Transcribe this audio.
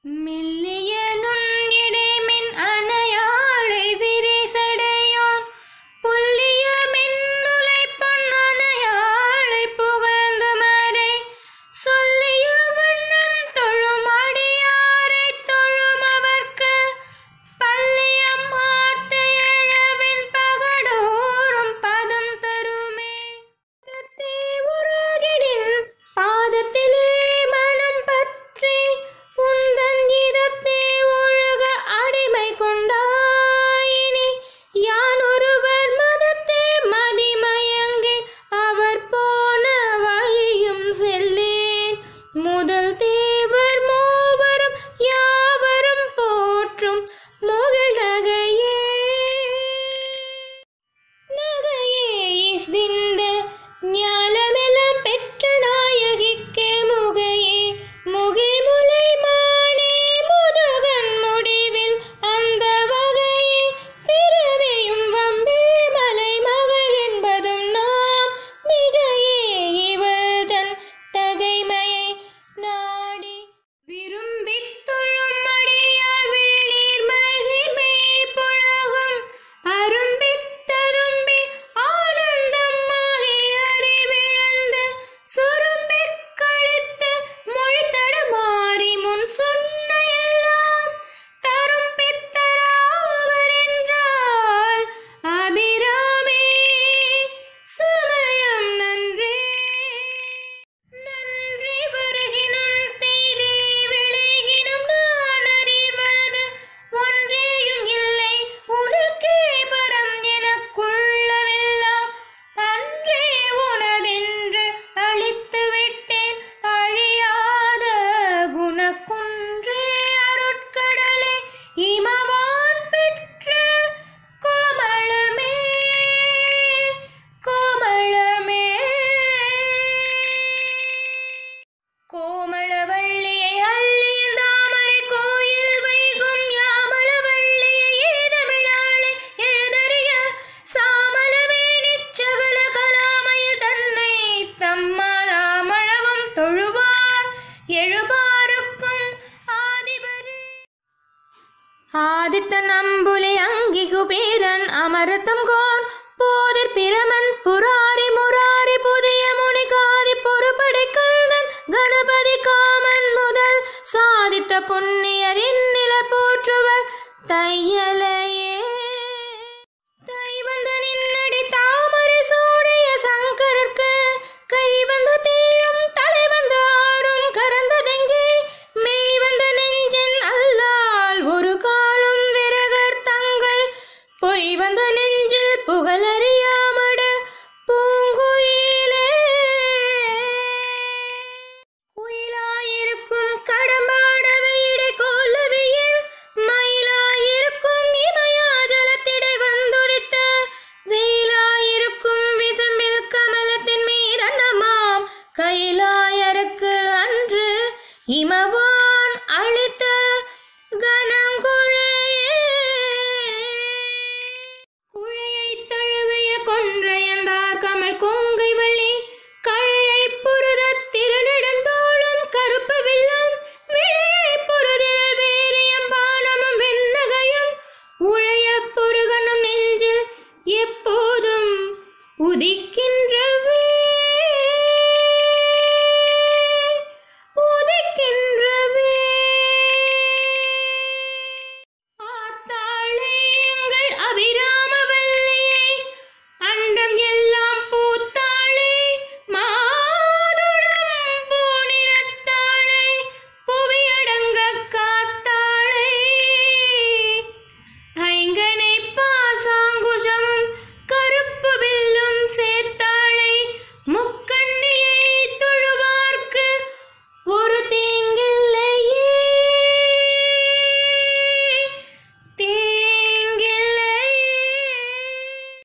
மெல்லிய நுண்ணிடைமின் அணையாளை விரிசடையோன் புல்லிய மின்முலை பொன்னணையாளை புகழ்ந்து மறை சொல்லிய வண்ணம் தொழும் அடியாரை தொழும் அவர்க்கு பல்லியம் மார்த்த எழவின் பகடோறும் பதம் தருமே பாதத்தே உருகிடின் பாதத்திலே மனம் பற்றி உந்தன் இதத்தே ஒழுக அடிமை கொண்டாயினி யான் ஒருவர் மதத்தே மதிமயங்கேன் அவர் போன வழியும் செல்லேன் முதல் தேவர் மூவரும் யாவரும் போற்றும் முகிழகையே நகையே இஸ்திந்த ஞாலமெல்லாம் பெற்ற நாயகிக்கே முகையே முகில் முலை மானே முதுகன் முடிவில் அந்த வகையே பிறவியும் வம்பில் மலை மகள் என்பதும் நாம் மிகையே இவள்தன் தகைமையை நாடி விரும்பித் தொழும் அடியார் விழிநீர் மல்கி மேய் புழகும் அரும்பித் ததும்பி ஆனந்தமாகி அறிவிழந்து சுரும்பிக் கழித்து மொழி தடுமாறி முன் சொன்ன எல்லாம் தரும் பித்தராவர் என்றால் அபிராமே சமயம் நன்றே நன்றி வருகினும் தீதே விளைகினும் நான் அறிவது ஒன்றேயும் இல்லை உனக்கே பரம் எனக்குள்ளவெல்லாம் அன்றே உனதென்று அழித்து விட்டேன் அழியாத குணக்குன்றே அருட்கடலே இமவான் பெற்ற கோமளமே கோமளமே கோமளவள்ளியை அள்ளியின் தாமரை கோயில் வைகும் யாமளவள்ளியை ஏதமிழாளை எழுதறிய சாமளவேணிச் சகல கலாமயில் தன்னை தம்மாலாமளவும் தொழுவார் எழுபாருக்கும் ஆதிபரே ஆதித்த நம்புலி அங்கி குபீரன் அமரத்தம் கோன் போதிர் பிரமன் புராரி முராரி புதிய முனி காதி பொறுப்படை கந்தன் கணபதி காமன் முதல் சாதித்த புண்ணியர் இந்நில போற்றுவர் தையலே